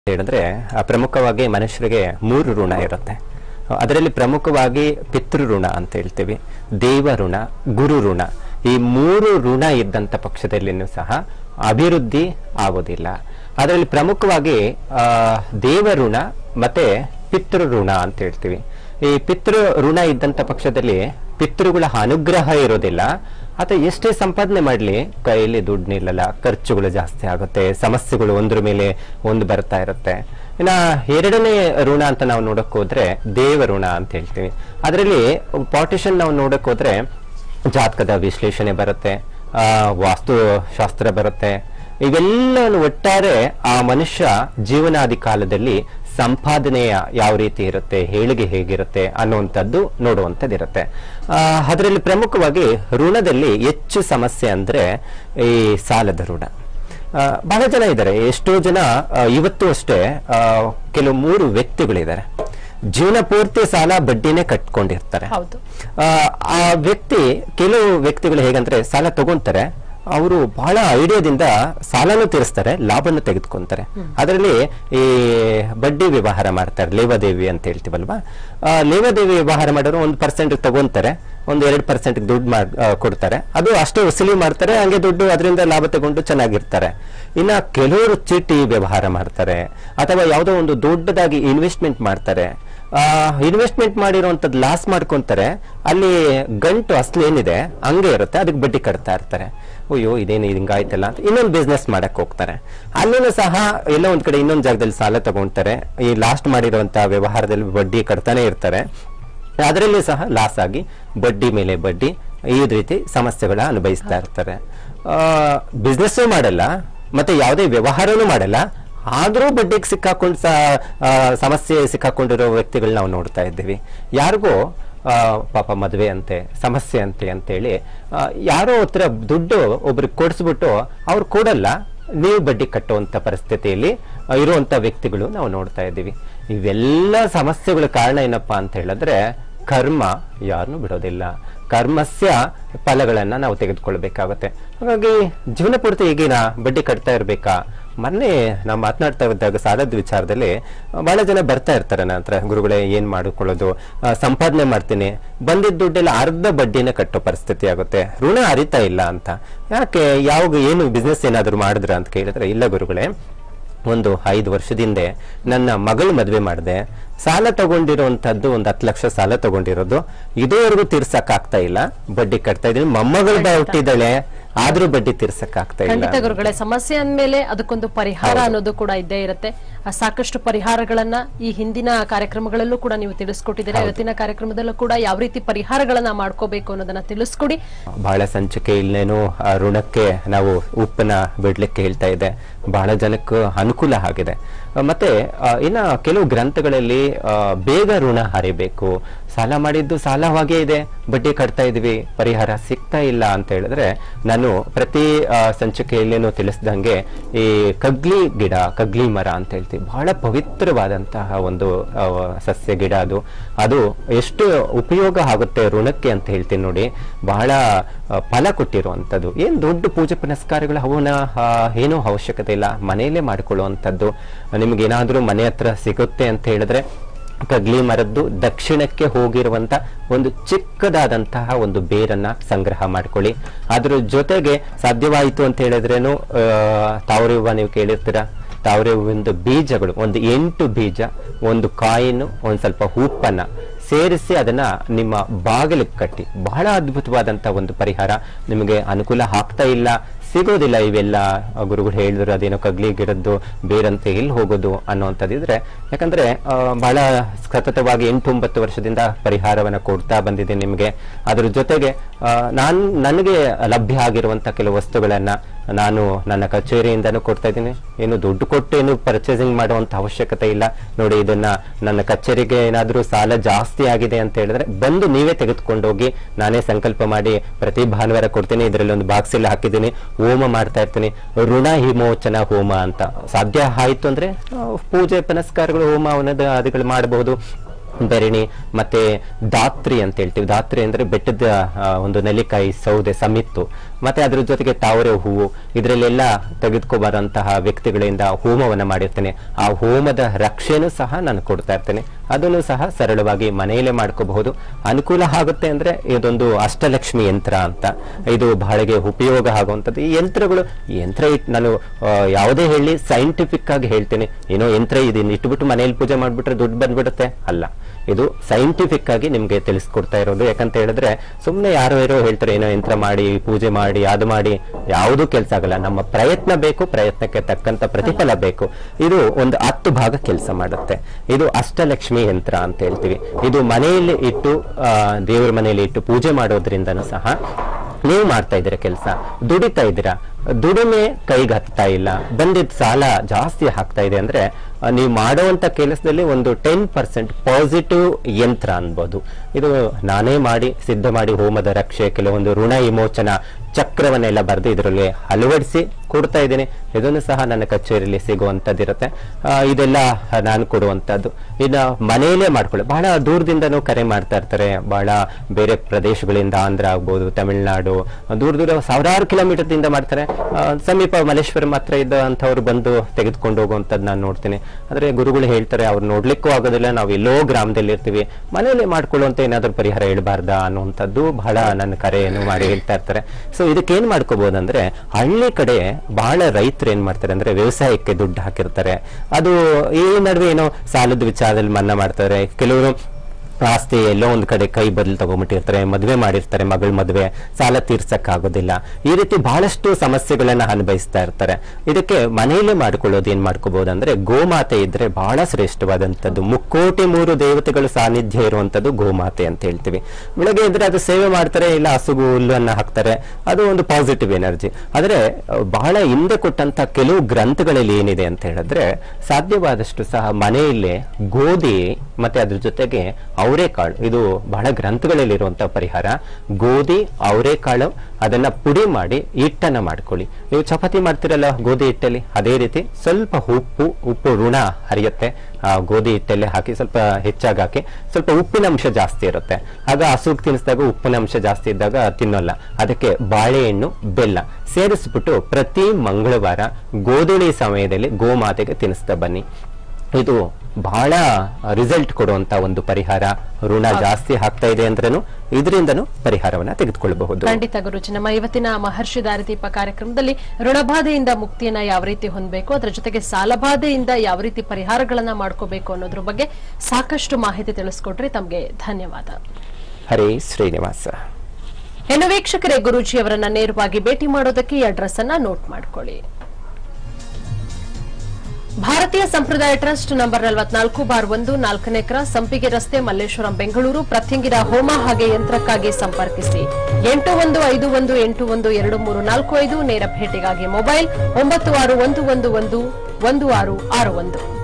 ಹೇಳಿದ್ರೆ ಆ, ಪ್ರಮುಖವಾಗಿ ಮನುಷ್ಯರಿಗೆ ಮೂರು ಋಣ ಇರುತ್ತೆ ಅದರಲ್ಲಿ ಪ್ರಮುಖವಾಗಿ ಪಿತೃ ಋಣ ಅಂತ ಹೇಳ್ತೀವಿ ದೇವ ಋಣ ಗುರು ಋಣ ಈ ಮೂರು ಋಣ ಇದ್ದಂಥ ಪಕ್ಷದಲ್ಲಿನೂ ಸಹ ಅಭಿವೃದ್ಧಿ ಆಗೋದಿಲ್ಲ ಅದರಲ್ಲಿ ಪ್ರಮುಖವಾಗಿ ಆ, ದೇವ ಋಣ ಮತ್ತೆ ಪಿತೃ ಋಣ ಅಂತ ಹೇಳ್ತೀವಿ ಈ ಪಿತೃ ಋಣ ಇದ್ದಂಥ ಪಕ್ಷದಲ್ಲಿ ಪಿತೃಗಳ ಅನುಗ್ರಹ ಇರೋದಿಲ್ಲ ಅಥವಾ ಎಷ್ಟೇ ಸಂಪಾದನೆ ಮಾಡಲಿ ಕೈಯಲ್ಲಿ ದುಡ್ಡು ನಿಲ್ಲಲ್ಲ ಖರ್ಚುಗಳು ಜಾಸ್ತಿ ಆಗುತ್ತೆ ಸಮಸ್ಯೆಗಳು ಒಂದ್ರ ಮೇಲೆ ಒಂದು ಬರ್ತಾ ಇರುತ್ತೆ ಇನ್ನ ಎರಡನೇ ಋಣ ಅಂತ ನಾವು ನೋಡಕ್ ಹೋದ್ರೆ ದೇವ ಋಣ ಅಂತ ಹೇಳ್ತೀವಿ ಅದರಲ್ಲಿ ಪಾರ್ಟಿಷನ್ ನಾವು ನೋಡಕ್ ಹೋದ್ರೆ ಜಾತಕದ ವಿಶ್ಲೇಷಣೆ ಬರುತ್ತೆ ಆ ವಾಸ್ತುಶಾಸ್ತ್ರ ಬರುತ್ತೆ ಇವೆಲ್ಲವನ್ನು ಒಟ್ಟಾರೆ ಆ ಮನುಷ್ಯ ಜೀವನಾದಿ ಕಾಲದಲ್ಲಿ ಸಂಪಾದನೆಯ ಯಾವ ರೀತಿ ಇರುತ್ತೆ ಏಳಿಗೆ ಹೇಗಿರುತ್ತೆ ಅನ್ನುವಂಥದ್ದು ನೋಡುವಂಥದ್ದಿರುತ್ತೆ ಅದರಲ್ಲಿ ಪ್ರಮುಖವಾಗಿ ಋಣದಲ್ಲಿ ಹೆಚ್ಚು ಸಮಸ್ಯೆ ಅಂದ್ರೆ ಈ ಸಾಲದ ಋಣ ಆ, ಬಹಳ ಜನ ಇದ್ದಾರೆ ಎಷ್ಟೋ ಜನ ಆ, ಇವತ್ತು ಅಷ್ಟೇ ಆ, ಕೆಲವು ಮೂರು ವ್ಯಕ್ತಿಗಳಿದ್ದಾರೆ ಜೀವನ ಪೂರ್ತಿ ಸಾಲ ಬಡ್ಡಿನೇ ಕಟ್ಕೊಂಡಿರ್ತಾರೆ ಹೌದು ಆ, ಆ ವ್ಯಕ್ತಿ ಕೆಲವು ವ್ಯಕ್ತಿಗಳು ಹೇಗಂದ್ರೆ ಸಾಲ ತಗೊಂತಾರೆ ಅವರು ಬಹಳ ಐಡಿಯಾದಿಂದ ಸಾಲನೂ ತೀರಿಸ್ತಾರೆ ಲಾಭನೂ ತೆಗೆದುಕೊಂತಾರೆ ಅದರಲ್ಲಿ ಈ ಬಡ್ಡಿ ವ್ಯವಹಾರ ಮಾಡ್ತಾರೆ ಲೇವಾದೇವಿ ಅಂತ ಹೇಳ್ತೀವಲ್ವಾ ಆ, ಲೇವಾದೇವಿ ವ್ಯವಹಾರ ಮಾಡೋರು ಒಂದು ಪರ್ಸೆಂಟ್ ತಗೊಂತಾರೆ ಒಂದು ಎರಡು ಪರ್ಸೆಂಟ್ ದುಡ್ಡು ಮಾಡ್ ಆ, ಕೊಡ್ತಾರೆ ಅದು ಅಷ್ಟೇ ವಸೂಲಿ ಮಾಡ್ತಾರೆ ಹಂಗೆ ದುಡ್ಡು ಅದರಿಂದ ಲಾಭ ತಗೊಂಡು ಚೆನ್ನಾಗಿರ್ತಾರೆ ಇನ್ನ ಕೆಲವರು ಚೀಟಿ ವ್ಯವಹಾರ ಮಾಡ್ತಾರೆ ಅಥವಾ ಯಾವುದೋ ಒಂದು ದೊಡ್ಡದಾಗಿ ಇನ್ವೆಸ್ಟ್ಮೆಂಟ್ ಮಾಡ್ತಾರೆ ಇನ್ವೆಸ್ಟ್ಮೆಂಟ್ ಮಾಡಿರುವಂತದ್ದು ಲಾಸ್ ಮಾಡ್ಕೊಂತಾರೆ ಅಲ್ಲಿ ಗಂಟು ಅಸಲು ಏನಿದೆ ಹಂಗೆ ಇರುತ್ತೆ ಅದಕ್ಕೆ ಬಡ್ಡಿ ಕಟ್ತಾ ಇರ್ತಾರೆ ಅಯ್ಯೋ ಇದೇನು ಹಿಂಗಾಯ್ತಲ್ಲ ಅಂತ ಇನ್ನೊಂದು ಬಿಸ್ನೆಸ್ ಮಾಡಕ್ ಹೋಗ್ತಾರೆ ಅಲ್ಲೂ ಸಹ ಎಲ್ಲ ಒಂದ್ ಕಡೆ ಇನ್ನೊಂದು ಜಾಗದಲ್ಲಿ ಸಾಲ ತಗೊಂತಾರೆ ಈ ಲಾಸ್ಟ್ ಮಾಡಿರುವಂತ ವ್ಯವಹಾರದಲ್ಲಿ ಬಡ್ಡಿ ಕಟ್ತಾನೆ ಇರ್ತಾರೆ ಅದರಲ್ಲಿ ಸಹ ಲಾಸ್ ಆಗಿ ಬಡ್ಡಿ ಮೇಲೆ ಬಡ್ಡಿ ಈ ರೀತಿ ಸಮಸ್ಯೆಗಳ ಅನುಭವಿಸ್ತಾ ಇರ್ತಾರೆ ಬಿಸ್ನೆಸ್ ಮಾಡಲ್ಲ ಮತ್ತೆ ಯಾವುದೇ ವ್ಯವಹಾರನೂ ಮಾಡಲ್ಲ ಆದ್ರೂ ಬಡ್ಡಿಗೆ ಸಿಕ್ಕಾಕೊಂಡು ಸ- ಆ, ಸಮಸ್ಯೆ ಸಿಕ್ಕಾಕೊಂಡಿರೋ ವ್ಯಕ್ತಿಗಳು ನಾವು ನೋಡ್ತಾ ಇದ್ದೀವಿ ಯಾರಿಗೋ ಆ, ಪಾಪ ಮದುವೆ ಅಂತೆ ಸಮಸ್ಯೆ ಅಂತೆ ಅಂತೇಳಿ ಆ, ಯಾರೋ ಹತ್ರ ದುಡ್ಡು ಒಬ್ರಿಗೆ ಕೊಡಿಸ್ಬಿಟ್ಟು ಅವ್ರು ಕೊಡಲ್ಲ ನೀವು ಬಡ್ಡಿ ಕಟ್ಟುವಂತ ಪರಿಸ್ಥಿತಿಯಲ್ಲಿ ಆ, ಇರುವಂತ ವ್ಯಕ್ತಿಗಳು ನಾವು ನೋಡ್ತಾ ಇದ್ದೀವಿ ಇವೆಲ್ಲ ಸಮಸ್ಯೆಗಳ ಕಾರಣ ಏನಪ್ಪಾ ಅಂತ ಹೇಳಿದ್ರೆ ಕರ್ಮ ಯಾರನ್ನು ಬಿಡೋದಿಲ್ಲ ಕರ್ಮಸ್ಯ ಫಲಗಳನ್ನ ನಾವು ತೆಗೆದುಕೊಳ್ಬೇಕಾಗುತ್ತೆ ಹಾಗಾಗಿ ಜೀವನ ಪೂರ್ತಿ ಈಗಿನ ಬಡ್ಡಿ ಕಟ್ತಾ ಇರ್ಬೇಕಾ ಮೊನ್ನೆ ನಾವು ಮಾತನಾಡ್ತಾ ಇದ್ದಾಗ ಸಾಲದ ವಿಚಾರದಲ್ಲಿ ಆ, ಬಹಳ ಜನ ಬರ್ತಾ ಇರ್ತಾರೆ ನನ್ನ ಹತ್ರ ಗುರುಗಳೇ ಏನ್ ಮಾಡಿಕೊಳ್ಳೋದು ಆ, ಸಂಪಾದನೆ ಮಾಡ್ತೀನಿ ಬಂದಿದ್ದ ದುಡ್ಡೆಲ್ಲ ಅರ್ಧ ಬಡ್ಡಿನ ಕಟ್ಟೋ ಪರಿಸ್ಥಿತಿ ಆಗುತ್ತೆ ಋಣ ಅರಿತಾ ಇಲ್ಲ ಅಂತ ಯಾಕೆ ಯಾವ ಏನು ಬಿಸ್ನೆಸ್ ಏನಾದ್ರು ಮಾಡಿದ್ರ ಅಂತ ಕೇಳಿದ್ರೆ ಇಲ್ಲ ಗುರುಗಳೇ ಒಂದು ಐದು ವರ್ಷದಿಂದೆ ನನ್ನ ಮಗಳು ಮದುವೆ ಮಾಡಿದೆ ಸಾಲ ತಗೊಂಡಿರುವಂತದ್ದು ಒಂದು ಹತ್ತು ಲಕ್ಷ ಸಾಲ ತಗೊಂಡಿರೋದು ಇದುವರೆಗೂ ತೀರ್ಸಕ್ ಆಗ್ತಾ ಇಲ್ಲ ಬಡ್ಡಿ ಕಟ್ತಾ ಇದೀನಿ ಮೊಮ್ಮಗಳು ಬ ಹುಟ್ಟಿದ್ದಾಳೆ ಆದ್ರೂ ಬಡ್ಡಿ ತೀರ್ಸಕ್ ಆಗ್ತಾ ಇಲ್ಲ ಖಂಡಿತ ಗುರುಗಳೇ ಸಮಸ್ಯೆ ಅಂದ್ಮೇಲೆ ಅದಕ್ಕೊಂದು ಪರಿಹಾರ ಅನ್ನೋದು ಕೂಡ ಇದ್ದೇ ಇರುತ್ತೆ ಆ ಸಾಕಷ್ಟು ಪರಿಹಾರಗಳನ್ನ ಈ ಹಿಂದಿನ ಕಾರ್ಯಕ್ರಮಗಳಲ್ಲೂ ಕೂಡ ನೀವು ತಿಳಿಸ್ಕೊಟ್ಟಿದ್ದೀರಾ ಇವತ್ತಿನ ಕಾರ್ಯಕ್ರಮದಲ್ಲೂ ಕೂಡ ಯಾವ ರೀತಿ ಪರಿಹಾರಗಳನ್ನ ಮಾಡ್ಕೋಬೇಕು ಅನ್ನೋದನ್ನ ತಿಳಿಸ್ಕೊಡಿ ಬಹಳ ಸಂಚಿಕೆ ಇಲ್ಲೇನು ಆ ಋಣಕ್ಕೆ ನಾವು ಉಪ್ಪನ್ನ ಬಿಡ್ಲಿಕ್ಕೆ ಹೇಳ್ತಾ ಇದೆ ಬಹಳ ಜನಕ್ಕೆ ಅನುಕೂಲ ಆಗಿದೆ ಆ, ಮತ್ತೆ ಆ, ಇನ್ನ ಕೆಲವು ಗ್ರಂಥಗಳಲ್ಲಿ ಆ, ಬೇಗ ಋಣ ಹರಿಬೇಕು ಸಾಲ ಮಾಡಿದ್ದು ಸಾಲವಾಗೇ ಇದೆ ಬಡ್ಡಿ ಕಟ್ತಾ ಇದೀವಿ ಪರಿಹಾರ ಸಿಗ್ತಾ ಇಲ್ಲ ಅಂತ ಹೇಳಿದ್ರೆ ನಾನು ಪ್ರತಿ ಆ, ಸಂಚಿಕೆಯಲ್ಲೇನು ತಿಳಿಸ್ದಂಗೆ ಈ ಕಗ್ಲಿ ಗಿಡ ಕಗ್ಲಿ ಮರ ಅಂತ ಹೇಳ್ತೀವಿ ಬಹಳ ಪವಿತ್ರವಾದಂತಹ ಒಂದು ಆ, ಸಸ್ಯ ಗಿಡ ಅದು ಅದು ಎಷ್ಟು ಉಪಯೋಗ ಆಗುತ್ತೆ ಋಣಕ್ಕೆ ಅಂತ ಹೇಳ್ತೀನಿ ನೋಡಿ ಬಹಳ ಆ, ಫಲ ಕೊಟ್ಟಿರುವಂಥದ್ದು ಏನ್ ದೊಡ್ಡ ಪೂಜೆ ಪುನಸ್ಕಾರಗಳ ಅವನ ಆ, ಏನೂ ಅವಶ್ಯಕತೆ ಇಲ್ಲ ಮನೆಯಲ್ಲೇ ಮಾಡಿಕೊಳ್ಳುವಂಥದ್ದು ನಿಮ್ಗೆ ಏನಾದ್ರೂ ಮನೆ ಹತ್ರ ಸಿಗುತ್ತೆ ಅಂತ ಹೇಳಿದ್ರೆ ಕಗ್ಲಿ ಮರದ್ದು ದಕ್ಷಿಣಕ್ಕೆ ಹೋಗಿರುವಂತ ಒಂದು ಚಿಕ್ಕದಾದಂತಹ ಒಂದು ಬೇರನ್ನ ಸಂಗ್ರಹ ಮಾಡ್ಕೊಳ್ಳಿ ಅದ್ರ ಜೊತೆಗೆ ಸಾಧ್ಯವಾಯಿತು ಅಂತ ಹೇಳಿದ್ರೇನು ಆ, ತಾವರೆ ಹೂವ ನೀವು ಕೇಳಿರ್ತೀರಾ ತಾವರೆ ಹೂವಿಂದ ಬೀಜಗಳು ಒಂದು ಎಂಟು ಬೀಜ ಒಂದು ಕಾಯಿನು ಒಂದ್ ಸ್ವಲ್ಪ ಉಪ್ಪನ್ನ ಸೇರಿಸಿ ಅದನ್ನ ನಿಮ್ಮ ಬಾಗಿಲಿಗೆ ಕಟ್ಟಿ ಬಹಳ ಅದ್ಭುತವಾದಂತ ಒಂದು ಪರಿಹಾರ ನಿಮಗೆ ಅನುಕೂಲ ಆಗ್ತಾ ಇಲ್ಲ ಸಿಗೋದಿಲ್ಲ ಇವೆಲ್ಲ ಆ, ಗುರುಗಳು ಹೇಳಿದ್ರು ಅದೇನೋ ಕಗ್ಲಿ ಗಿಡದ್ದು ಬೇರಂತೆ ಎಲ್ಲಿ ಹೋಗೋದು ಅನ್ನುವಂಥದ್ದಿದ್ರೆ ಯಾಕಂದ್ರೆ ಆ, ಬಹಳ ಸತತವಾಗಿ ಎಂಟೊಂಬತ್ತು ವರ್ಷದಿಂದ ಪರಿಹಾರವನ್ನ ಕೊಡ್ತಾ ಬಂದಿದೆ ನಿಮಗೆ ಅದ್ರ ಜೊತೆಗೆ ಆ, ನಾನ್ ನನಗೆ ಲಭ್ಯ ಆಗಿರುವಂತ ಕೆಲವು ವಸ್ತುಗಳನ್ನ ನಾನು ನನ್ನ ಕಚೇರಿಯಿಂದನೂ ಕೊಡ್ತಾ ಇದ್ದೀನಿ ಏನು ದುಡ್ಡು ಕೊಟ್ಟು ಏನು ಪರ್ಚೇಸಿಂಗ್ ಮಾಡುವಂತ ಅವಶ್ಯಕತೆ ಇಲ್ಲ ನೋಡಿ ಇದನ್ನ ನನ್ನ ಕಚೇರಿಗೆ ಏನಾದ್ರೂ ಸಾಲ ಜಾಸ್ತಿ ಆಗಿದೆ ಅಂತ ಹೇಳಿದ್ರೆ ಬಂದು ನೀವೇ ತೆಗೆದುಕೊಂಡು ಹೋಗಿ ನಾನೇ ಸಂಕಲ್ಪ ಮಾಡಿ ಪ್ರತಿ ಭಾನುವಾರ ಕೊಡ್ತೀನಿ ಇದರಲ್ಲಿ ಒಂದು ಬಾಕ್ಸ್ ಎಲ್ಲ ಹಾಕಿದ್ದೀನಿ ಹೋಮ ಮಾಡ್ತಾ ಇರ್ತೀನಿ ಋಣ ಹಿಮೋಚನ ಹೋಮ ಅಂತ ಸಾಧ್ಯ ಆಯ್ತು ಅಂದ್ರೆ ಆ, ಪೂಜೆ ಪುನಸ್ಕಾರಗಳು ಹೋಮ ಅವನದ ಅದುಗಳು ಮಾಡಬಹುದು ಬೆರಣಿ ಮತ್ತೆ ದಾತ್ರಿ ಅಂತ ಹೇಳ್ತೀವಿ ದಾತ್ರಿ ಅಂದ್ರೆ ಬೆಟ್ಟದ ಆ, ಒಂದು ನೆಲ್ಲಿಕಾಯಿ ಸೌದೆ ಸಮಿತ್ತು ಮತ್ತೆ ಅದ್ರ ಜೊತೆಗೆ ತಾವರೆ ಹೂವು ಇದರಲ್ಲೆಲ್ಲ ತೆಗೆದುಕೋಬಾರಂತಹ ವ್ಯಕ್ತಿಗಳಿಂದ ಹೋಮವನ್ನ ಮಾಡಿರ್ತೇನೆ ಆ ಹೋಮದ ರಕ್ಷೆನೂ ಸಹ ನಾನು ಕೊಡ್ತಾ ಇರ್ತೇನೆ ಅದನ್ನು ಸಹ ಸರಳವಾಗಿ ಮನೆಯಲ್ಲೇ ಮಾಡ್ಕೋಬಹುದು ಅನುಕೂಲ ಆಗುತ್ತೆ ಅಂದ್ರೆ ಇದೊಂದು ಅಷ್ಟಲಕ್ಷ್ಮಿ ಯಂತ್ರ ಅಂತ ಇದು ಬಹಳಗೆ ಉಪಯೋಗ ಆಗುವಂಥದ್ದು ಈ ಯಂತ್ರಗಳು ಈ ಯಂತ್ರ ಇಟ್ ನಾನು ಆ, ಯಾವುದೇ ಹೇಳಿ ಸೈಂಟಿಫಿಕ್ ಆಗಿ ಹೇಳ್ತೇನೆ ಏನೋ ಯಂತ್ರ ಇದನ್ನ ಇಟ್ಬಿಟ್ಟು ಮನೆಯಲ್ಲಿ ಪೂಜೆ ಮಾಡ್ಬಿಟ್ರೆ ದುಡ್ಡು ಬಂದ್ಬಿಡುತ್ತೆ ಅಲ್ಲ ಇದು ಸೈಂಟಿಫಿಕ್ ಆಗಿ ನಿಮ್ಗೆ ತಿಳಿಸ್ಕೊಡ್ತಾ ಇರೋದು ಯಾಕಂತ ಹೇಳಿದ್ರೆ ಸುಮ್ಮನೆ ಯಾರೋ ಯಾರೋ ಹೇಳ್ತಾರೆ ಏನೋ ಯಂತ್ರ ಮಾಡಿ ಪೂಜೆ ಮಾಡಿ ಅದು ಮಾಡಿ ಯಾವುದೂ ಕೆಲಸ ಆಗಲ್ಲ ನಮ್ಮ ಪ್ರಯತ್ನ ಬೇಕು ಪ್ರಯತ್ನಕ್ಕೆ ತಕ್ಕಂತ ಪ್ರತಿಫಲ ಬೇಕು ಇದು ಒಂದು ಹತ್ತು ಭಾಗ ಕೆಲಸ ಮಾಡುತ್ತೆ ಇದು ಅಷ್ಟಲಕ್ಷ್ಮಿ ಯಂತ್ರ ಅಂತ ಹೇಳ್ತೀವಿ ಇದು ಮನೆಯಲ್ಲಿ ಇಟ್ಟು ಆ, ದೇವರ ಮನೆಯಲ್ಲಿ ಇಟ್ಟು ಪೂಜೆ ಮಾಡೋದ್ರಿಂದನೂ ಸಹ ನೀವು ಮಾಡ್ತಾ ಇದ್ದೀರಾ ಕೆಲಸ ದುಡಿತಾ ಇದ್ದೀರಾ ದುಡಿಮೆ ಕೈಗೆ ಹತ್ತಾ ಇಲ್ಲ ಬಂದಿದ್ದ ಸಾಲ ಜಾಸ್ತಿ ಆಗ್ತಾ ಇದೆ ಅಂದ್ರೆ ಆ, ನೀವು ಮಾಡುವಂತ ಕೆಲಸದಲ್ಲಿ ಒಂದು ಟೆನ್ ಪರ್ಸೆಂಟ್ ಪಾಸಿಟಿವ್ ಯಂತ್ರ ಅನ್ಬೋದು ಇದು ನಾನೇ ಮಾಡಿ ಸಿದ್ಧ ಮಾಡಿ ಹೋಮದ ರಕ್ಷೆ ಕೆಲವೊಂದು ಋಣ ವಿಮೋಚನ ಚಕ್ರವನ್ನೆಲ್ಲ ಬರೆದು ಇದರಲ್ಲಿ ಅಳವಡಿಸಿ ಕೊಡ್ತಾ ಇದ್ದೀನಿ ಇದನ್ನು ಸಹ ನನ್ನ ಕಚೇರಿಯಲ್ಲಿ ಸಿಗುವಂತದ್ದಿರುತ್ತೆ ಆ, ಇದೆಲ್ಲ ನಾನು ಕೊಡುವಂತದ್ದು ಇನ್ನು ಮನೆಯಲ್ಲೇ ಮಾಡ್ಕೊಳ್ಳಿ ಬಹಳ ದೂರದಿಂದನೂ ಕರೆ ಮಾಡ್ತಾ ಇರ್ತಾರೆ ಬಹಳ ಬೇರೆ ಪ್ರದೇಶಗಳಿಂದ ಆಂಧ್ರ ಆಗ್ಬೋದು ತಮಿಳುನಾಡು ದೂರ ದೂರ ಸಾವಿರಾರು ಕಿಲೋಮೀಟರ್ ದಿಂದ ಮಾಡ್ತಾರೆ ಆ, ಸಮೀಪ ಮಲೇಶ್ವರಂ ಹತ್ರ ಇದ್ದಂಥವ್ರು ಬಂದು ತೆಗೆದುಕೊಂಡು ಹೋಗುವಂಥದ್ದು ನಾನು ನೋಡ್ತೀನಿ ಆದ್ರೆ ಗುರುಗಳು ಹೇಳ್ತಾರೆ ಅವ್ರು ನೋಡ್ಲಿಕ್ಕೂ ಆಗೋದಿಲ್ಲ ನಾವು ಎಲ್ಲೋ ಗ್ರಾಮದಲ್ಲಿ ಇರ್ತೀವಿ ಮನೆಯಲ್ಲೇ ಮಾಡ್ಕೊಳ್ಳುವಂತ ಏನಾದ್ರು ಪರಿಹಾರ ಹೇಳ್ಬಾರ್ದಾ ಅನ್ನುವಂಥದ್ದು ಬಹಳ ನನ್ನ ಕರೆಯನ್ನು ಮಾಡಿ ಹೇಳ್ತಾ ಇರ್ತಾರೆ ಸೊ ಇದಕ್ಕೆ ಏನ್ ಮಾಡ್ಕೋಬಹುದಂದ್ರೆ ಹಳ್ಳಿ ಕಡೆ ಬಹಳ ರೈತರು ಏನ್ ಮಾಡ್ತಾರೆ ಅಂದ್ರೆ ವ್ಯವಸಾಯಕ್ಕೆ ದುಡ್ಡು ಹಾಕಿರ್ತಾರೆ ಅದು ಈ ನಡುವೆ ಏನೋ ಸಾಲದ ವಿಚಾರದಲ್ಲಿ ಮನ್ನಾ ಮಾಡ್ತಾರೆ ಕೆಲವರು ಆಸ್ತಿ ಎಲ್ಲೋ ಒಂದ್ ಕಡೆ ಕೈ ಬದಲು ತಗೊಂಡ್ಬಿಟ್ಟಿರ್ತಾರೆ ಮದುವೆ ಮಾಡಿರ್ತಾರೆ ಮಗಳ ಮದುವೆ ಸಾಲ ತೀರ್ಸಕ್ ಆಗೋದಿಲ್ಲ ಈ ರೀತಿ ಬಹಳಷ್ಟು ಸಮಸ್ಯೆಗಳನ್ನ ಅನುಭವಿಸ್ತಾ ಇರ್ತಾರೆ ಇದಕ್ಕೆ ಮನೆಯಲ್ಲೇ ಮಾಡ್ಕೊಳ್ಳೋದು ಏನ್ ಮಾಡ್ಕೋಬಹುದಂದ್ರೆ ಗೋಮಾತೆ ಇದ್ರೆ ಬಹಳ ಶ್ರೇಷ್ಠವಾದಂತದ್ದು ಮುಕ್ಕೋಟಿ ಮೂರು ದೇವತೆಗಳು ಸಾನ್ನಿಧ್ಯ ಇರುವಂತದ್ದು ಗೋಮಾತೆ ಅಂತ ಹೇಳ್ತೀವಿ ಬೆಳಗ್ಗೆ ಇದ್ರೆ ಅದು ಸೇವೆ ಮಾಡ್ತಾರೆ ಇಲ್ಲ ಹಸುಗು ಹುಲ್ಲನ್ನ ಹಾಕ್ತಾರೆ ಅದು ಒಂದು ಪಾಸಿಟಿವ್ ಎನರ್ಜಿ ಆದ್ರೆ ಅಹ್, ಬಹಳ ಹಿಂದೆ ಕೊಟ್ಟಂತ ಕೆಲವು ಗ್ರಂಥಗಳಲ್ಲಿ ಏನಿದೆ ಅಂತ ಹೇಳಿದ್ರೆ ಸಾಧ್ಯವಾದಷ್ಟು ಸಹ ಮನೆಯಲ್ಲೇ ಗೋಧಿ ಮತ್ತೆ ಅದ್ರ ಜೊತೆಗೆ ಅವರೆಕಾಳು ಇದು ಬಹಳ ಗ್ರಂಥಗಳಲ್ಲಿ ಇರುವಂತಹ ಪರಿಹಾರ ಗೋಧಿ ಅವರೆಕಾಳು ಅದನ್ನ ಪುಡಿ ಮಾಡಿ ಹಿಟ್ಟನ್ನ ಮಾಡ್ಕೊಳ್ಳಿ ನೀವು ಚಪಾತಿ ಮಾಡ್ತಿರಲ್ಲ ಗೋಧಿ ಹಿಟ್ಟಲ್ಲಿ ಅದೇ ರೀತಿ ಸ್ವಲ್ಪ ಉಪ್ಪು ಉಪ್ಪು ಋಣ ಹರಿಯುತ್ತೆ ಆ ಗೋಧಿ ಹಿಟ್ಟಲ್ಲಿ ಹಾಕಿ ಸ್ವಲ್ಪ ಹೆಚ್ಚಾಗಿ ಹಾಕಿ ಸ್ವಲ್ಪ ಉಪ್ಪಿನ ಅಂಶ ಜಾಸ್ತಿ ಇರುತ್ತೆ ಆಗ ಹಸುಗ್ ತಿನ್ನಿಸಿದಾಗ ಉಪ್ಪಿನ ಅಂಶ ಜಾಸ್ತಿ ಇದ್ದಾಗ ತಿನ್ನೋಲ್ಲ ಅದಕ್ಕೆ ಬಾಳೆಹಣ್ಣು ಬೆಲ್ಲ ಸೇರಿಸ್ಬಿಟ್ಟು ಪ್ರತಿ ಮಂಗಳವಾರ ಗೋಧುಳಿ ಸಮಯದಲ್ಲಿ ಗೋಮಾತೆಗೆ ತಿನ್ನಿಸ್ತಾ ಬನ್ನಿ ಇದು ಬಹಳ ರಿಸಲ್ಟ್ ಕೊಡುವಂತ ಒಂದು ಪರಿಹಾರ ಋಣ ಜಾಸ್ತಿ ಆಗ್ತಾ ಇದೆ ಅಂದ್ರೂ ಇದರಿಂದನೂ ಪರಿಹಾರವನ್ನ ತೆಗೆದುಕೊಳ್ಳಬಹುದು ಖಂಡಿತ ಗುರುಜಿ ನಮ್ಮ ಇವತ್ತಿನ ಮಹರ್ಷಿ ದಾರಿದೀಪ ಕಾರ್ಯಕ್ರಮದಲ್ಲಿ ಋಣಬಾಧೆಯಿಂದ ಮುಕ್ತಿಯನ್ನ ಯಾವ ರೀತಿ ಹೊಂದಬೇಕು ಅದರ ಜೊತೆಗೆ ಸಾಲಬಾಧೆಯಿಂದ ಯಾವ ರೀತಿ ಪರಿಹಾರಗಳನ್ನ ಮಾಡ್ಕೋಬೇಕು ಅನ್ನೋದ್ರ ಬಗ್ಗೆ ಸಾಕಷ್ಟು ಮಾಹಿತಿ ತಿಳಿಸ್ಕೊಟ್ರಿ ತಮ್ಗೆ ಧನ್ಯವಾದ ಹರೇ ಶ್ರೀನಿವಾಸ ಇನ್ನು ವೀಕ್ಷಕರೇ ಗುರೂಜಿ ಅವರನ್ನ ನೇರವಾಗಿ ಭೇಟಿ ಮಾಡೋದಕ್ಕೆ ಈ ಅಡ್ರೆಸ್ ಅನ್ನ ನೋಟ್ ಮಾಡ್ಕೊಳ್ಳಿ ಭಾರತೀಯ ಸಂಪ್ರದಾಯ ಟ್ರಸ್ಟ್ ನಂಬರ್ ನಲವತ್ನಾಲ್ಕು ಬಾರ್ ಒಂದು ನಾಲ್ಕನೇ ಕ್ರಾಸ್ ಸಂಪಿಗೆ ರಸ್ತೆ ಮಲ್ಲೇಶ್ವರಂ ಬೆಂಗಳೂರು ಪ್ರತ್ಯಂಗಿರ ಹೋಮ ಹಾಗೆ ಯಂತ್ರಕ್ಕಾಗಿ ಸಂಪರ್ಕಿಸಿ ಎಂಟು ಒಂದು ಐದು ಒಂದು ಎಂಟು ಒಂದು ಎರಡು ಮೂರು ನಾಲ್ಕು ಐದು ನೇರ ಭೇಟಿಗಾಗಿ ಮೊಬೈಲ್ ಒಂಬತ್ತು ಆರು ಒಂದು ಒಂದು ಒಂದು ಒಂದು ಆರು ಆರು ಒಂದು